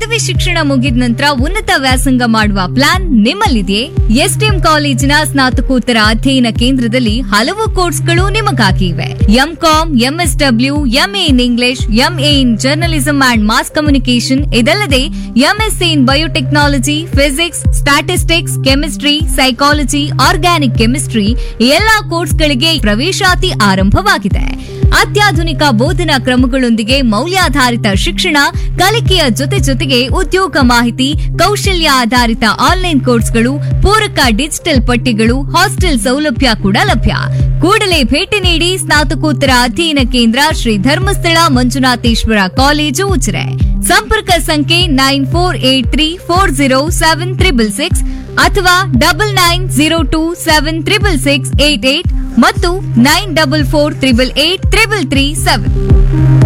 ಪದವಿ ಶಿಕ್ಷಣ ಮುಗಿದ ನಂತರ ಉನ್ನತ ವ್ಯಾಸಂಗ ಮಾಡುವ ಪ್ಲಾನ್ ನಿಮ್ಮಲ್ಲಿದೆಯೇ ಎಸ್ಟಿಎಂ ಕಾಲೇಜಿನ ಸ್ನಾತಕೋತ್ತರ ಅಧ್ಯಯನ ಕೇಂದ್ರದಲ್ಲಿ ಹಲವು ಕೋರ್ಸ್ಗಳು ನಿಮಗಾಗಿ ಇವೆ MCom MSW MA in English MA in journalism and mass communication ಇದಲ್ಲದೆ MSc in biotechnology physics statistics chemistry psychology organic chemistry ಎಲ್ಲಾ ಕೋರ್ಸ್ಗಳಿಗೆ ಪ್ರವೇಶಾತಿ ಆರಂಭವಾಗಿದೆ ಅತ್ಯಾಧುನಿಕ ಬೋಧನಾ ಕ್ರಮಗಳೊಂದಿಗೆ ಮೌಲ್ಯಾಧಾರಿತ ಶಿಕ್ಷಣ ಕಲಿಕೆಯ ಜೊತೆ ಜೊತೆಗೆ ಉದ್ಯೋಗ ಮಾಹಿತಿ ಕೌಶಲ್ಯ ಆಧಾರಿತ ಆನ್ಲೈನ್ ಕೋರ್ಸ್ಗಳು ಪೂರಕ ಡಿಜಿಟಲ್ ಪಠ್ಯಗಳು ಹಾಸ್ಟೆಲ್ ಸೌಲಭ್ಯ ಕೂಡ ಲಭ್ಯ ಕೂಡಲೇ ಭೇಟಿ ನೀಡಿ ಸ್ನಾತಕೋತ್ತರ ಅಧ್ಯಯನ ಕೇಂದ್ರ ಶ್ರೀ ಧರ್ಮಸ್ಥಳ ಮಂಜುನಾಥೇಶ್ವರ ಕಾಲೇಜು ಉಜಿರೆ ಸಂಪರ್ಕ ಸಂಖ್ಯೆ nine four eight three four zero seven triple six ಅಥವಾ double nine zero two seven triple six eight eight ಮತ್ತು nine double four triple eight triple three seven